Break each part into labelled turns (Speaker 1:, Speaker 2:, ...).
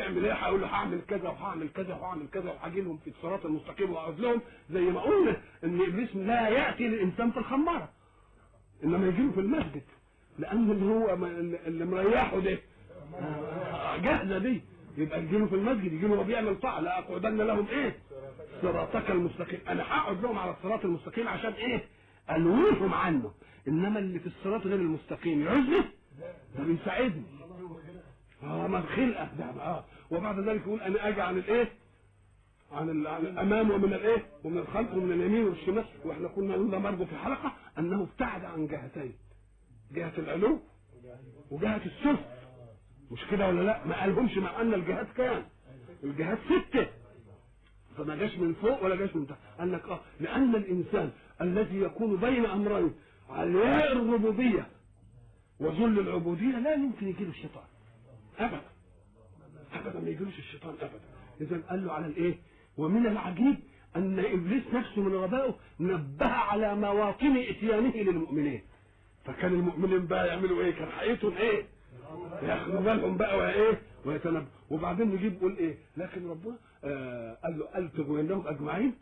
Speaker 1: هيعمل ايه هيقول له هعمل كذا وهعمل كذا وهعمل كذا وهاجي لهم في الصراط المستقيم واقعد لهم زي ما قلنا ان ابليس لا ياتي للانسان في الخماره انما يجي له في المسجد لان اللي هو م- اللي مريحه ده آه، جاهزه دي يبقى يجي له في المسجد يجي له وهو بيعمل طاعه لا اقعدن لهم ايه صراطك المستقيم انا هقعد لهم على الصراط المستقيم عشان ايه الويهم عنه انما اللي في الصراط غير المستقيم يعوزني ده بيساعدني اه ما الخلقه ده اه وبعد ذلك يقول انا اجي عن الايه عن, ال- عن الامام ومن الايه ومن الخلف ومن اليمين والشمال واحنا كنا قلنا برضه في حلقه انه ابتعد عن جهتين جهه العلو وجهه السفل مش كده ولا لا ما قالهمش مع ان الجهات كام الجهات سته فما جاش من فوق ولا جاش من تحت قال لك اه لان الانسان الذي يكون بين امرين علياء الربوبيه وذل العبوديه لا يمكن يجي له الشيطان ابدا ابدا ما يجيلوش الشيطان ابدا اذا قال له على الايه ومن العجيب ان ابليس نفسه من غبائه نبه على مواطن اتيانه للمؤمنين فكان المؤمنين بقى يعملوا ايه كان حقيقتهم ايه ياخدوا بالهم بقى وايه ويتنبه وبعدين نجيب يقول ايه لكن ربنا آه قال له قال تغوينهم اجمعين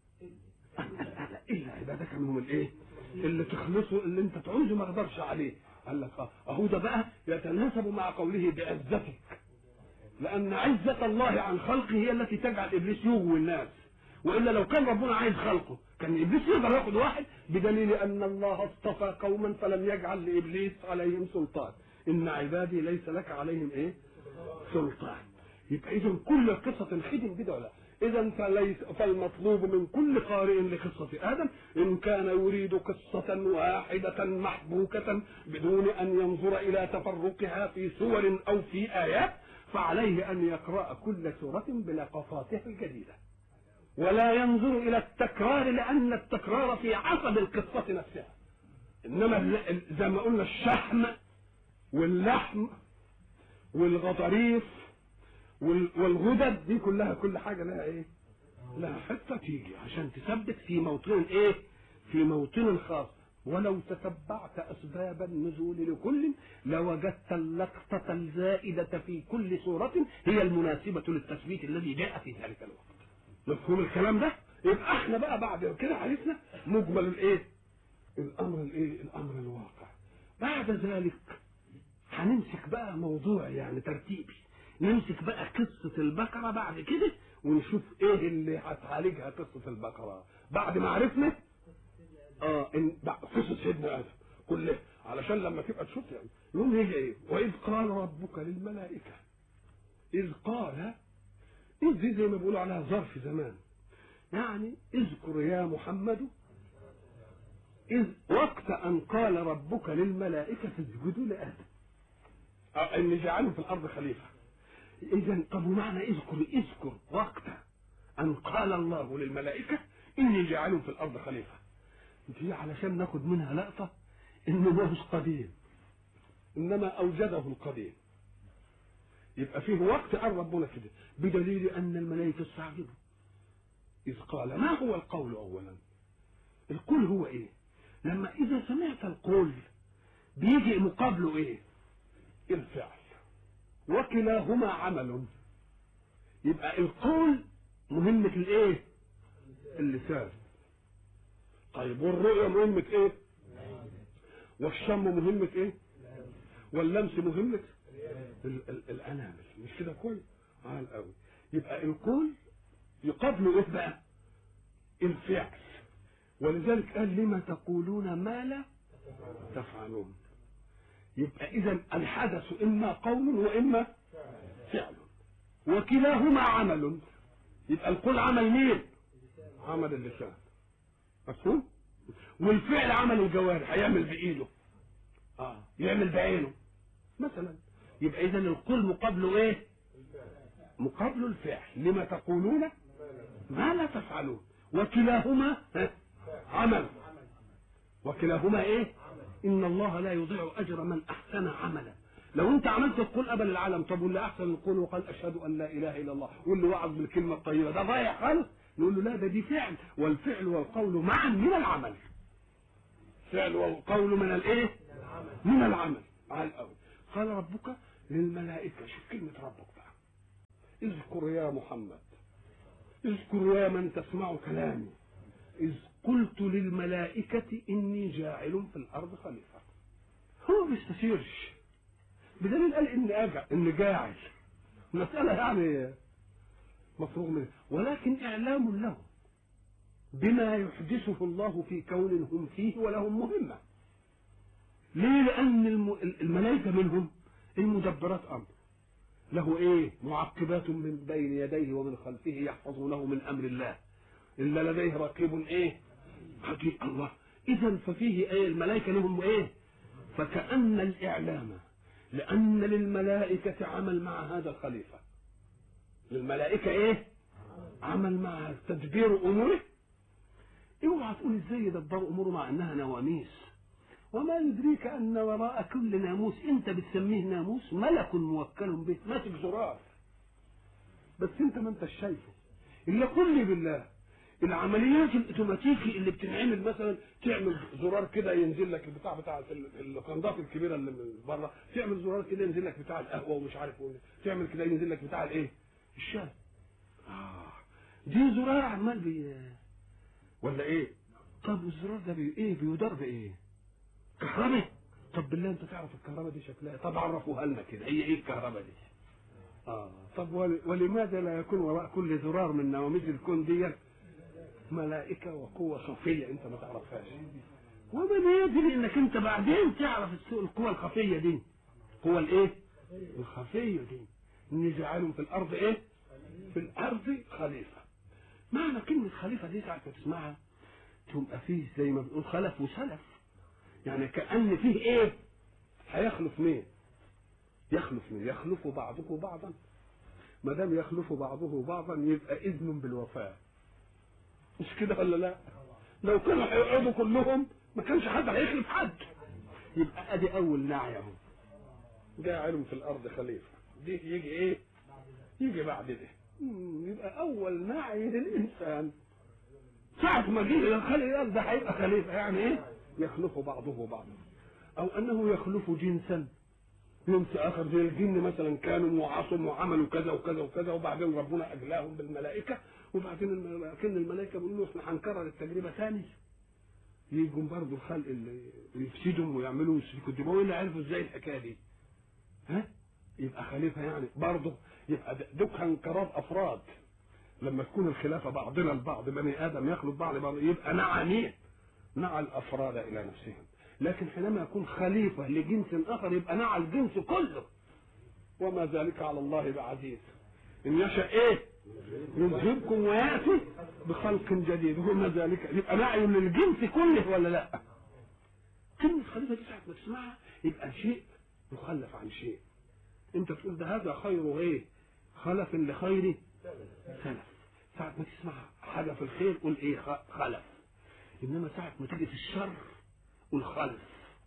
Speaker 1: الا عبادك منهم الايه اللي تخلصوا اللي انت تعوزه ما اقدرش عليه قال لك اه اهو ده بقى يتناسب مع قوله بعزتك لان عزه الله عن خلقه هي التي تجعل ابليس يغوي الناس والا لو كان ربنا عايز خلقه كان ابليس يقدر ياخد واحد بدليل ان الله اصطفى قوما فلم يجعل لابليس عليهم سلطان ان عبادي ليس لك عليهم ايه سلطان يبقى اذا كل قصه خدم كده ولا اذا فليس فالمطلوب من كل قارئ لقصه ادم ان كان يريد قصه واحده محبوكه بدون ان ينظر الى تفرقها في سور او في ايات فعليه ان يقرا كل سوره بلقطاتها الجديده ولا ينظر الى التكرار لان التكرار في عصب القصه نفسها انما ال- ال- زي ما قلنا الشحم واللحم والغضاريف وال- والغدد دي كلها كل حاجه لها ايه؟ لها حته تيجي عشان تثبت في موطن ايه؟ في موطن خاص ولو تتبعت اسباب النزول لكل لوجدت اللقطه الزائده في كل صوره هي المناسبه للتثبيت الذي جاء في ذلك الوقت. مفهوم الكلام ده؟ يبقى احنا بقى بعد كده عرفنا مجمل الايه؟ الامر الايه؟ الامر الواقع. بعد ذلك هنمسك بقى موضوع يعني ترتيبي نمسك بقى قصة البقرة بعد كده ونشوف ايه اللي هتعالجها قصة البقرة بعد ما عرفنا اه ان بقى قصة سيدنا ادم كلها علشان لما تبقى تشوف يعني يقول هي ايه واذ قال ربك للملائكة اذ قال اذ دي زي ما بيقولوا عليها ظرف زمان يعني اذكر يا محمد إذ وقت أن قال ربك للملائكة اسجدوا لآدم أو أن جعله في الأرض خليفة إذا طب ومعنى اذكر اذكر وقت أن قال الله للملائكة إني جاعل في الأرض خليفة دي علشان ناخد منها لقطة إنه مش قديم إنما أوجده القديم يبقى فيه وقت قال ربنا كده بدليل أن الملائكة استعجبوا إذ قال ما هو القول أولا القول هو إيه لما إذا سمعت القول بيجي مقابله إيه الفعل وكلاهما عمل يبقى القول مهمة الايه اللسان طيب والرؤية مهمة ايه والشم مهمة ايه واللمس مهمة ال- ال- الانامل مش كده كل عال قوي يبقى القول يقابله ايه بقى الفعل ولذلك قال لما تقولون ما لا تفعلون يبقى اذا الحدث اما قول واما فعل وكلاهما عمل يبقى القول عمل مين عمل اللسان مفهوم والفعل عمل الجوارح هيعمل بايده اه يعمل بعينه مثلا يبقى اذا القول مقابله ايه مقابله الفعل لما تقولون ما لا تفعلون وكلاهما ها، عمل وكلاهما ايه ان الله لا يضيع اجر من احسن عملا لو انت عملت تقول ابا العالم طب واللي احسن القول وقال اشهد ان لا اله الا الله واللي وعظ بالكلمه الطيبه ده ضايع خالص نقول له لا ده دي فعل والفعل والقول معا من العمل فعل والقول من الايه من العمل على الاول قال ربك للملائكه شوف كلمه ربك بقى اذكر يا محمد اذكر يا من تسمع كلامي إذ قلت للملائكة إني جاعل في الأرض خليفة هو ما بيستشيرش بدليل قال إني أجع إني جاعل مسألة يعني مفروغ منها ولكن إعلام له بما يحدثه الله في كون هم فيه ولهم مهمة ليه لأن الم- الملائكة منهم المدبرات أمر له ايه معقبات من بين يديه ومن خلفه يحفظونه من امر الله الا لديه رقيب ايه عجيب الله اذا ففيه ايه الملائكه لهم ايه فكأن الاعلام لان للملائكه عمل مع هذا الخليفه للملائكه ايه عمل مع تدبير اموره اوعى تقول ازاي يدبر اموره مع انها نواميس وما يدريك ان وراء كل ناموس انت بتسميه ناموس ملك موكل به ماسك زرار بس انت ما انتش شايفه الا قل لي بالله العمليات الاوتوماتيكي اللي بتنعمل مثلا تعمل زرار كده ينزل لك البتاع بتاع ال- القندات الكبيره اللي من بره تعمل زرار كده ينزل لك بتاع القهوه ومش عارف ايه تعمل كده ينزل لك بتاع الايه الشاي اه دي زرار عمال بي ولا ايه طب والزرار ده بي ايه بيدار بايه كهرباء طب بالله انت تعرف الكهرباء دي شكلها إيه؟ طب عرفوها لنا كده هي ايه الكهرباء دي اه طب ول- ولماذا لا يكون وراء كل زرار من نواميس الكون دي ملائكة وقوة خفية انت ما تعرفهاش ومن يدري انك انت بعدين تعرف السوء القوة الخفية دي القوة الايه الخفية دي اني جعلهم في الارض ايه في الارض خليفة معنى كلمة خليفة دي ساعة ما تسمعها تبقى فيه زي ما بنقول خلف وسلف يعني كأن فيه ايه هيخلف مين يخلف مين يخلف بعضه بعضا ما دام يخلف بعضه بعضا يبقى اذن بالوفاه مش كده ولا لا لو كانوا هيقعدوا كلهم ما كانش حد هيخلف حد يبقى ادي اول نعي اهو جاعلهم في الارض خليفه دي يجي ايه يجي بعد ده مم، يبقى اول نعي للانسان ساعة ما جه الى خلق الارض ده هيبقى خليفه يعني ايه يخلف بعضه بعضا او انه يخلف جنسا جنس اخر زي الجن مثلا كانوا وعصوا وعملوا كذا وكذا وكذا وبعدين ربنا اجلاهم بالملائكه وبعدين الم- كان الملائكه بيقولوا له احنا هنكرر التجربه ثاني يجوا برضه الخلق اللي يفسدهم ويعملوا ويسفكوا الدماء واللي عرفوا ازاي الحكايه دي ها يبقى خليفه يعني برضه يبقى ده- دوك انقراض افراد لما تكون الخلافه بعضنا البعض بني ادم يخلط بعض بعض يبقى نعى مين؟ نعى الافراد الى نفسهم لكن حينما يكون خليفه لجنس اخر يبقى نعى الجنس كله وما ذلك على الله بعزيز ان يشاء ايه يذهبكم وياتي بخلق جديد وما ذلك يبقى نعي للجنس كله ولا لا كلمة خليفة دي ساعة ما تسمعها يبقى شيء يخلف عن شيء انت تقول ده هذا خير ايه خلف لخير سلف ساعة ما تسمع حاجة في الخير قول ايه خ- خلف انما ساعة ما تيجي في الشر قول خلف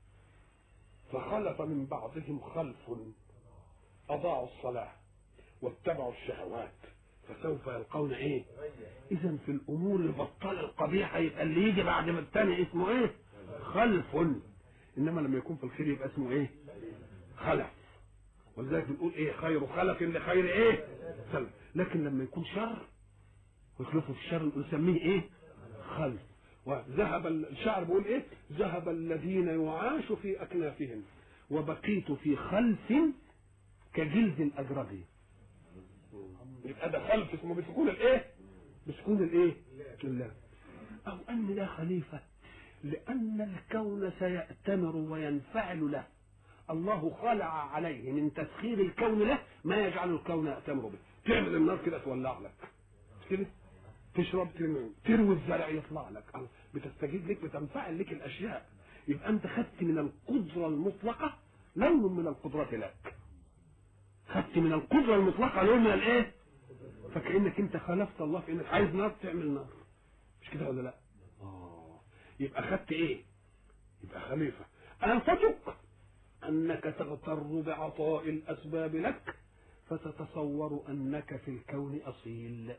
Speaker 1: فخلف من بعضهم خلف اضاعوا الصلاة واتبعوا الشهوات فسوف يلقون ايه اذا في الامور البطالة القبيحة يبقى اللي يجي بعد ما التاني اسمه ايه خلف انما لما يكون في الخير يبقى اسمه ايه خلف ولذلك بنقول ايه خير خلف لخير ايه سلف لكن لما يكون شر ويخلفه في الشر نسميه ايه خلف وذهب الشعر بيقول ايه ذهب الذين يعاش في اكنافهم وبقيت في خلف كجلد الاجربي يبقى ده خلف اسمه بسكون الايه بسكون الايه الله او ان ده خليفه لان الكون سيأتمر وينفعل له الله خلع عليه من تسخير الكون له ما يجعل الكون يأتمر به تعمل النار كده تولع لك مش كده تشرب ترمي تروي الزرع يطلع لك الله. بتستجيب لك بتنفعل لك الاشياء يبقى انت خدت من القدره المطلقه لون من القدرات لك خدت من القدره المطلقه لون من الايه فكانك انت خالفت الله في انك عايز نار تعمل نار مش كده ولا لا اه يبقى خدت ايه يبقى خليفه انفتك انك تغتر بعطاء الاسباب لك فتتصور انك في الكون اصيل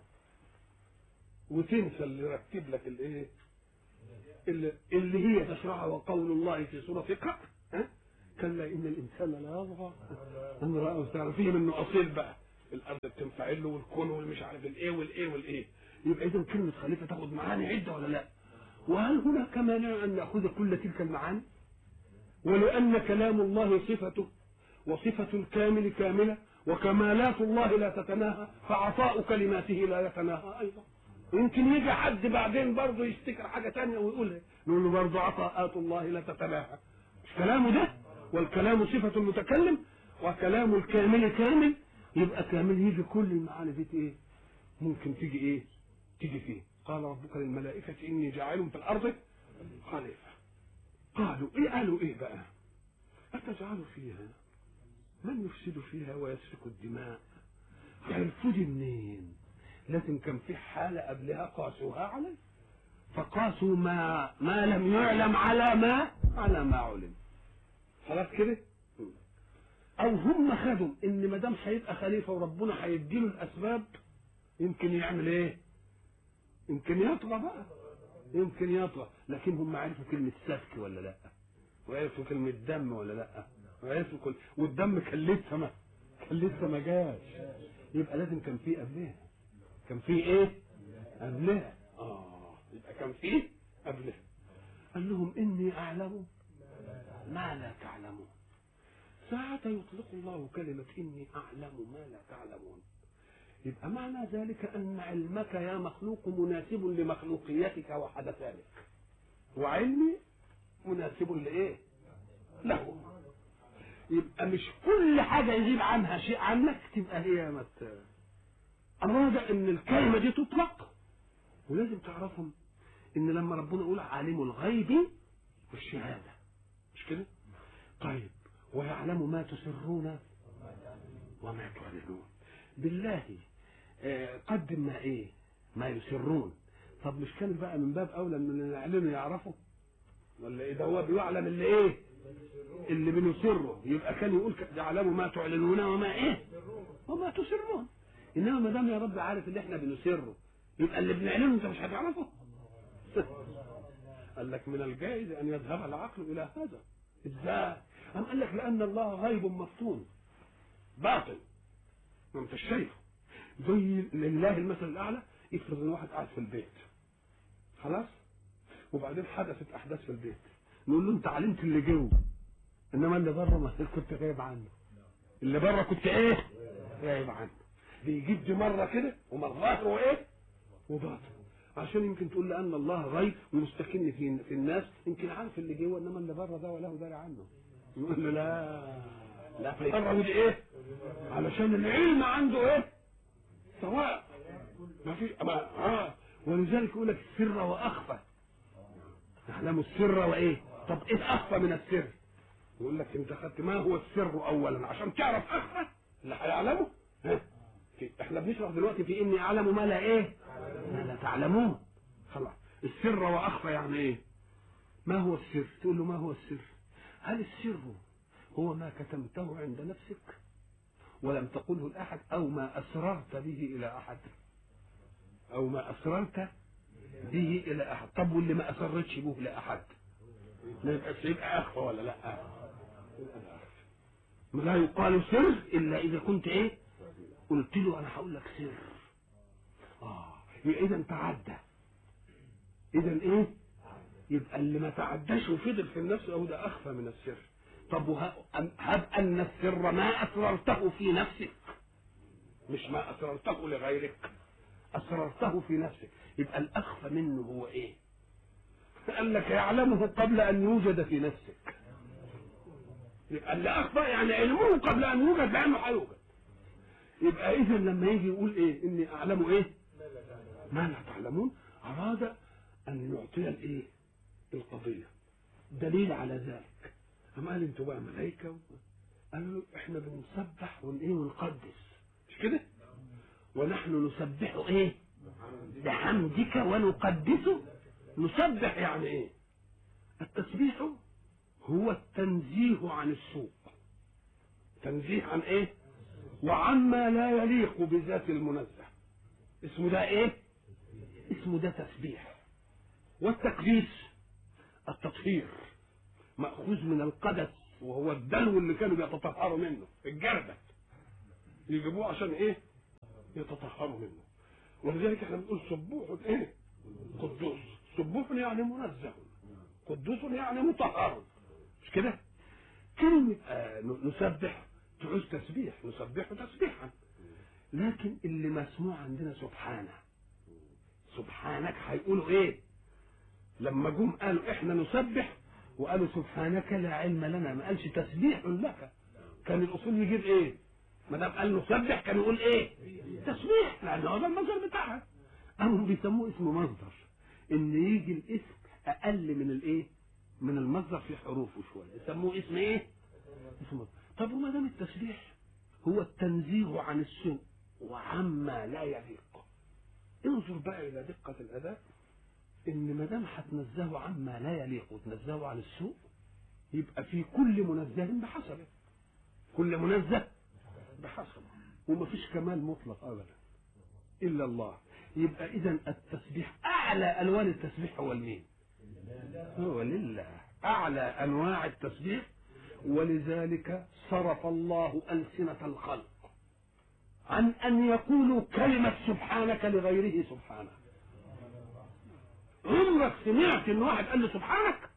Speaker 1: وتنسى اللي رتب لك الايه اللي, اللي هي تشرعها وقول الله في سوره اقرا ها كلا ان الانسان لا يطغى ان راه استغنى فيه انه اصيل بقى الارض تنفعل له والكون والمش عارف الايه والايه والايه يبقى اذا كلمه خليفه تاخذ معاني عده ولا لا؟ وهل هناك مانع ان ناخذ كل تلك المعاني؟ ولان كلام الله صفته وصفه الكامل كامله وكمالات الله لا تتناهى فعطاء كلماته لا يتناهى ايضا يمكن يجي حد بعدين برضه يفتكر حاجه ثانيه ويقولها نقول له برضه عطاءات الله لا تتناهى مش كلامه ده والكلام صفه المتكلم وكلام الكامل كامل يبقى كامل يجي كل المعاني دي ايه ممكن تيجي ايه تيجي فيه قال ربك للملائكة إني جاعل في الأرض خليفة قالوا إيه قالوا إيه بقى أتجعل فيها من يفسد فيها ويسفك الدماء عرفوا دي منين لازم كان في حالة قبلها قاسوها عليه فقاسوا ما ما لم يعلم على ما على ما علم خلاص كده او هم خدوا ان ما دام هيبقى خليفه وربنا هيديله الاسباب يمكن يعمل ايه؟ يمكن يطغى بقى يمكن يطغى لكن هم عرفوا كلمه سفك ولا لا؟ وعرفوا كلمه دم ولا لا؟ وعرفوا كل والدم كان لسه ما كان لسه ما جاش يبقى لازم كان في قبلها كان في ايه؟ قبلها اه يبقى كان في قبلها قال لهم اني اعلم ما لا تعلمون ساعة يطلق الله كلمة إني أعلم ما لا تعلمون يبقى معنى ذلك أن علمك يا مخلوق مناسب لمخلوقيتك وحدثانك وعلمي مناسب لإيه؟ له يبقى مش كل حاجة يغيب عنها شيء عنك تبقى هي مت أراد أن الكلمة دي تطلق ولازم تعرفهم إن لما ربنا يقول عالم الغيب والشهادة مش كده؟ طيب ويعلم ما تسرون وما تعلنون بالله آه قدم ما ايه ما يسرون طب مش كان بقى من باب اولى من اللي يعلنوا يعرفوا ولا ايه ده هو بيعلم اللي ايه اللي بنسره يبقى كان يقول يعلم ما تعلنون وما ايه وما تسرون انما ما دام يا رب عارف اللي احنا بنسره يبقى اللي بنعلنه انت مش هتعرفه قال لك من الجائز ان يذهب العقل الى هذا ازاي أم قال لك لأن الله غيب مفتون باطل ما انت شايفه زي لله المثل الأعلى افرض ان واحد قاعد في البيت خلاص وبعدين حدثت أحداث في البيت نقول له أنت علمت اللي جوه إنما اللي بره ما كنت غايب عنه اللي بره كنت إيه؟ غايب عنه بيجيب دي مرة كده ومرات هو إيه؟ وباطل عشان يمكن تقول لأن الله غيب ومستكن في في الناس يمكن عارف اللي جوه إنما اللي بره ده وله داري عنه يقول له لا لا فيقرب ايه علشان العلم عنده ايه سواء ما في ما اه ولذلك يقول لك السر واخفى يعلم السر وايه طب ايه اخفى من السر يقول لك انت خدت ما هو السر اولا عشان تعرف اخفى اللي هيعلمه ها احنا بنشرح دلوقتي في اني اعلم ما لا ايه ما لا تعلمون خلاص السر واخفى يعني ايه ما هو السر تقول له ما هو السر هل السر هو ما كتمته عند نفسك ولم تقله لأحد أو ما أسررت به إلى أحد أو ما أسررت به إلى أحد طب واللي ما أسرتش به لأحد ما يبقاش يبقى أخفى ولا لا لا يقال سر إلا إذا كنت إيه قلت له أنا هقول لك سر آه إذا تعدى إذا إيه يبقى اللي ما تعداش وفضل في النفس او ده اخفى من السر طب هب ان السر ما اسررته في نفسك مش ما اسررته لغيرك اسررته في نفسك يبقى الاخفى منه هو ايه قال لك يعلمه قبل ان يوجد في نفسك يبقى اللي اخفى يعني علمه قبل ان يوجد بانه هيوجد يبقى اذا لما يجي يقول ايه اني اعلم ايه ما لا تعلمون اراد ان يعطي الايه القضية دليل على ذلك أما قال انتوا بقى ملائكة قالوا احنا بنسبح ون ايه ونقدس مش كده ونحن نسبح ايه بحمدك ونقدسه نسبح يعني ايه التسبيح هو التنزيه عن السوء تنزيه عن ايه وعما لا يليق بذات المنزه اسمه ده ايه اسمه ده تسبيح والتقديس التطهير مأخوذ من القدس وهو الدلو اللي كانوا بيتطهروا منه الجردة يجيبوه عشان ايه يتطهروا منه ولذلك احنا بنقول سبوح ايه قدوس سبوح يعني منزه قدوس يعني مطهر مش كده كلمة آه نسبح تعوز تسبيح نسبح تسبيحا لكن اللي مسموع عندنا سبحانه سبحانك هيقولوا ايه لما جم قالوا احنا نسبح وقالوا سبحانك لا علم لنا ما قالش تسبيح لك كان الاصول يجيب ايه ما دام قال نسبح كان يقول ايه تسبيح لان هو ده المصدر بتاعها قاموا بيسموه اسم مصدر ان يجي الاسم اقل من الايه من المصدر في حروفه شويه يسموه اسم ايه اسم مصدر طب وما دام التسبيح هو التنزيه عن السوء وعما لا يليق انظر بقى الى دقه الاداء ان ما دام هتنزهه عما لا يليق وتنزهه عن السوء يبقى في كل منزه بحسبه كل منزه بحسبه ومفيش كمال مطلق ابدا الا الله يبقى اذا التسبيح اعلى الوان التسبيح هو المين هو لله اعلى انواع التسبيح ولذلك صرف الله السنه الخلق عن ان يقولوا كلمه سبحانك لغيره سبحانه عمرك سمعت ان واحد قال له سبحانك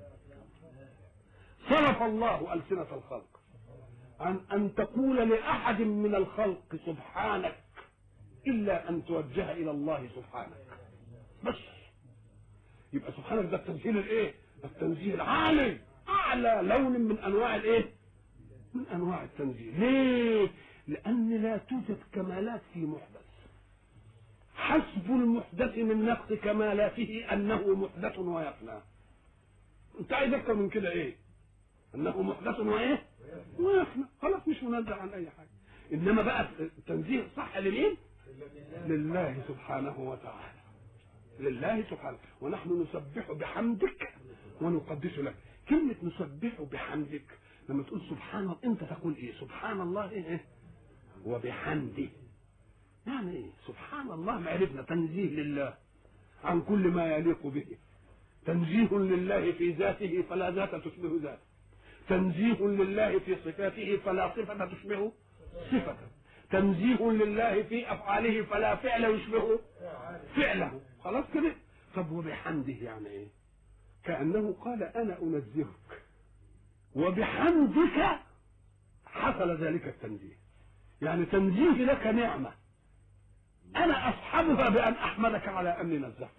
Speaker 1: صرف الله السنه الخلق عن ان تقول لاحد من الخلق سبحانك الا ان توجه الى الله سبحانك بس يبقى سبحانك ده التنزيل الايه التنزيل العالي اعلى لون من انواع الايه من انواع التنزيل ليه لان لا توجد كمالات في محدث حسب المحدث من نقص كمالاته انه محدث ويفنى انت عايز اكتر من كده ايه انه محدث وايه ويفنى خلاص مش منزه عن اي حاجه انما بقى التنزيه صح لمين لله سبحانه وتعالى لله سبحانه ونحن نسبح بحمدك ونقدس لك كلمة نسبح بحمدك لما تقول سبحان الله انت تقول ايه سبحان الله ايه وبحمده يعني ايه سبحان الله ما عرفنا تنزيه لله عن كل ما يليق به تنزيه لله في ذاته فلا ذات تشبه ذاته تنزيه لله في صفاته فلا صفة تشبه صفته تنزيه لله في افعاله فلا فعل يشبه فعله خلاص كده طب وبحمده يعني ايه كانه قال انا انزهك وبحمدك حصل ذلك التنزيه يعني تنزيه لك نعمه انا اصحبها بان احمدك على اني نزهتك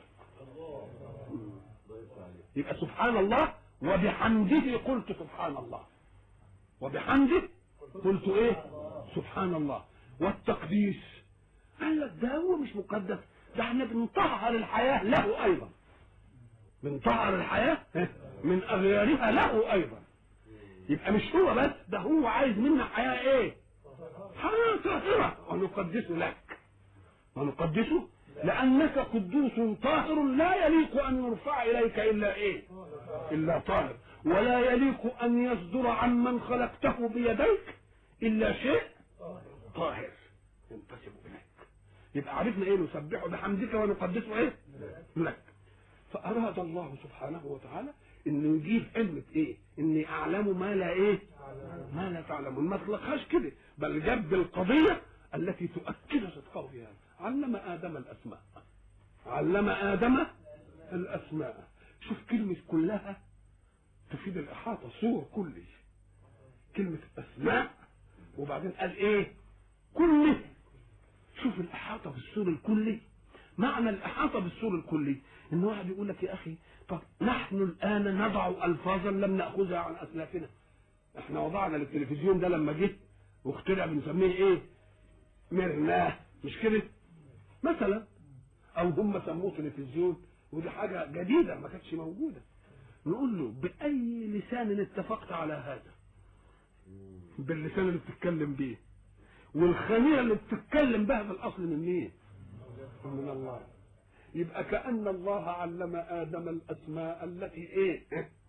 Speaker 1: يبقى سبحان الله وبحمده قلت سبحان الله وبحمده قلت ايه سبحان الله والتقديس قال لك ده هو مش مقدس ده احنا بنطهر الحياة له أيضا بنطهر الحياة من أغيارها له أيضا يبقى مش هو بس ده هو عايز منا حياة إيه؟ حياة طاهرة ونقدس لك ونقدسه لأنك قدوس طاهر لا يليق أن يرفع إليك إلا إيه؟ إلا طاهر ولا يليق أن يصدر عمن خلقته بيديك إلا شيء طاهر ينتسب اليك يبقى عرفنا ايه نسبحه بحمدك ونقدسه ايه لك فاراد الله سبحانه وتعالى انه يجيب علمة ايه اني اعلم ما لا ايه ما لا تعلمون ما اطلقهاش كده بل جاب القضية التي تؤكد صدقه فيها علم ادم الاسماء علم ادم الاسماء شوف كلمة كلها تفيد الاحاطة صور كلي كلمة اسماء وبعدين قال ايه كله شوف الإحاطة بالسور الكلي معنى الإحاطة بالسور الكلي إن واحد يقول لك يا أخي طب نحن الآن نضع ألفاظا لم نأخذها عن أسلافنا إحنا وضعنا التلفزيون ده لما جه واخترع بنسميه إيه؟ مرناه مش كده؟ مثلا أو هم سموه تلفزيون ودي حاجة جديدة ما كانتش موجودة نقول له بأي لسان اتفقت على هذا باللسان اللي بتتكلم بيه والخميره اللي بتتكلم بها في الاصل من مين؟ من الله يبقى كأن الله علم آدم الأسماء التي إيه؟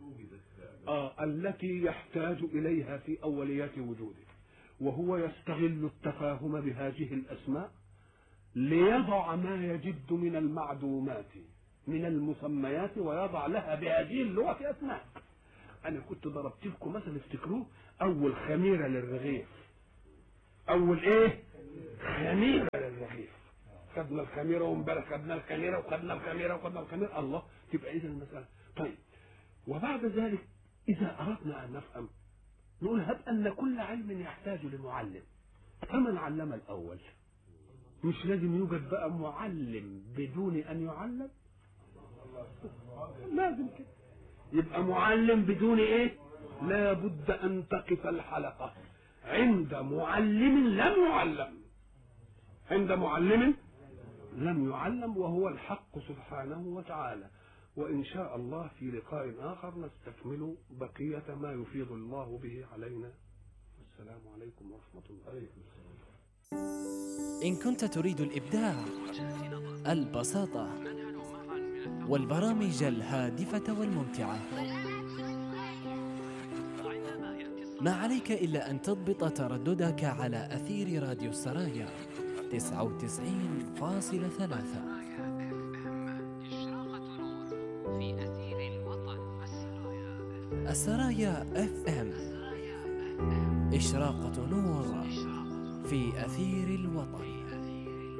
Speaker 1: آه التي يحتاج إليها في أوليات وجوده وهو يستغل التفاهم بهذه الأسماء ليضع ما يجد من المعدومات من المسميات ويضع لها بهذه اللغة أسماء أنا كنت ضربت لكم مثلا افتكروه أول خميرة للرغيف أول إيه؟ خميرة للرغيف خدنا الخميره وامبارح خدنا الخميره وخدنا الخميره وخدنا الخميره الله تبقى اذا المساله طيب وبعد ذلك اذا اردنا ان نفهم نقول هب ان كل علم يحتاج لمعلم فمن علم الاول مش لازم يوجد بقى معلم بدون ان يعلم لازم كده يبقى معلم بدون ايه لا بد ان تقف الحلقه عند معلم لم يعلم عند معلم لم يعلم وهو الحق سبحانه وتعالى وإن شاء الله في لقاء آخر نستكمل بقية ما يفيض الله به علينا والسلام عليكم ورحمة الله
Speaker 2: إن كنت تريد الإبداع البساطة والبرامج الهادفة والممتعة ما عليك إلا أن تضبط ترددك على أثير راديو السرايا 99.3
Speaker 3: في أثير الوطن
Speaker 2: السرايا اف ام إشراقة نور في أثير الوطن